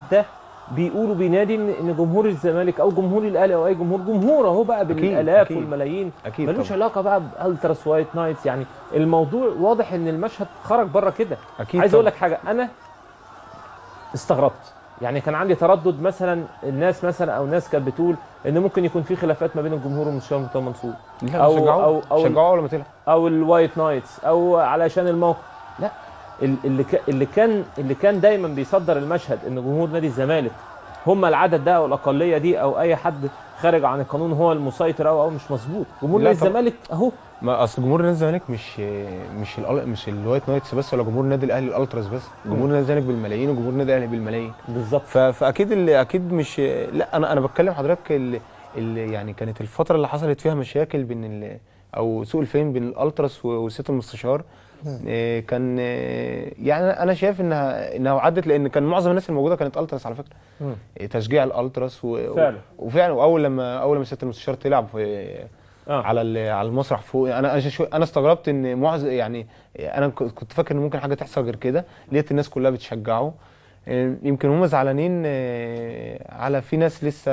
ده بيقولوا بينادي ان إن جمهور الزمالك او جمهور الاهلي او اي جمهور جمهور اهو بقى بالالاف أكيد. والملايين اكيد ملوش طبعا. علاقه بقى بالتراس وايت نايتس يعني الموضوع واضح ان المشهد خرج بره كده اكيد عايز طبعا. اقول لك حاجه انا استغربت يعني كان عندي تردد مثلا الناس مثلا او ناس كانت بتقول ان ممكن يكون في خلافات ما بين الجمهور ومستشار مرتضى منصور لا أو- أو شجعوه أو- أو- شجعوه لما طلع او الوايت نايتس او علشان الموقف لا ال- اللي كا- اللي كان اللي كان دايما بيصدر المشهد ان جمهور نادي الزمالك هم العدد ده او الاقليه دي او اي حد خارج عن القانون هو المسيطر او او مش مظبوط جمهور لا نادي طبعا. الزمالك اهو ما اصل جمهور نادي الزمالك مش مش ال مش الوايت نايتس بس ولا جمهور النادي الاهلي الالتراس بس جمهور نادي الزمالك بالملايين وجمهور النادي الاهلي بالملايين بالظبط ف- فاكيد اللي اكيد مش لا انا انا بتكلم حضرتك اللي, اللي يعني كانت الفتره اللي حصلت فيها مشاكل بين ال او سوء الفهم بين الالتراس و- وسياده المستشار آه، كان آه، يعني أنا- انا شايف انها انها عدت لان كان معظم الناس الموجوده كانت التراس على فكره مم. آه، تشجيع الالتراس و- فعلا. وفعلا واول لما اول لما سياده المستشار طلع في اه على ال- على المسرح فوق انا انا شو- انا استغربت ان معظم يعني انا ك- كنت فاكر ان ممكن حاجه تحصل غير كده لقيت الناس كلها بتشجعه آه، يمكن هم زعلانين آه، على في ناس لسه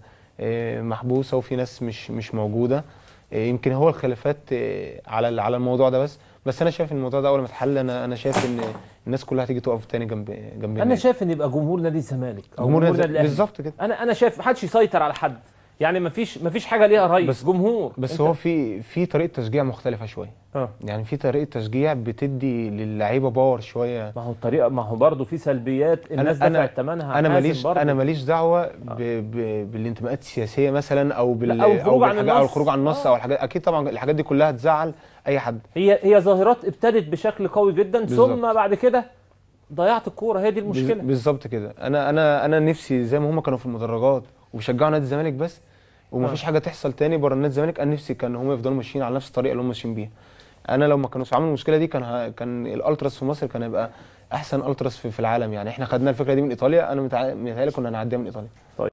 آه، محبوسه وفي ناس مش مش موجوده آه، يمكن هو الخلافات آه، على ال- على الموضوع ده بس بس انا شايف ان الموضوع ده اول ما اتحل انا انا شايف ان الناس كلها هتيجي تقف تاني جنب جنب انا النادي. شايف ان يبقى جمهور نادي الزمالك او جمهور جمهور النادي- نادي الاهلي بالظبط كده انا انا شايف محدش يسيطر على حد يعني مفيش مفيش حاجه ليها رئيس بس- جمهور بس أنت- هو في في طريقه تشجيع مختلفه شويه اه يعني في طريقه تشجيع بتدي للعيبه باور شويه ما هو الطريقه ما هو برضه في سلبيات الناس أنا- دفعت ثمنها انا حازم ماليش برضه. انا ماليش دعوه ب... ب... بالانتماءات السياسيه مثلا او بال لا، أو الخروج عن بالحاجات- او النص. الخروج عن النص آه. او الحاجات اكيد طبعا الحاجات دي كلها تزعل اي حد هي هي ظاهرات ابتدت بشكل قوي جدا بالظبط. ثم بعد كده ضيعت الكوره هي دي بز- المشكله بالظبط كده انا انا انا نفسي زي ما هم كانوا في المدرجات وبيشجعوا نادي الزمالك بس وما آه. فيش حاجه تحصل تاني بره نادي الزمالك انا نفسي كان هم يفضلوا ماشيين على نفس الطريقه اللي هم ماشيين بيها انا لو ما كانوش عملوا المشكله دي كان ه... كان الالتراس في مصر كان هيبقى احسن التراس في, في العالم يعني احنا خدنا الفكره دي من ايطاليا انا متع... متهيألي كنا هنعديها من ايطاليا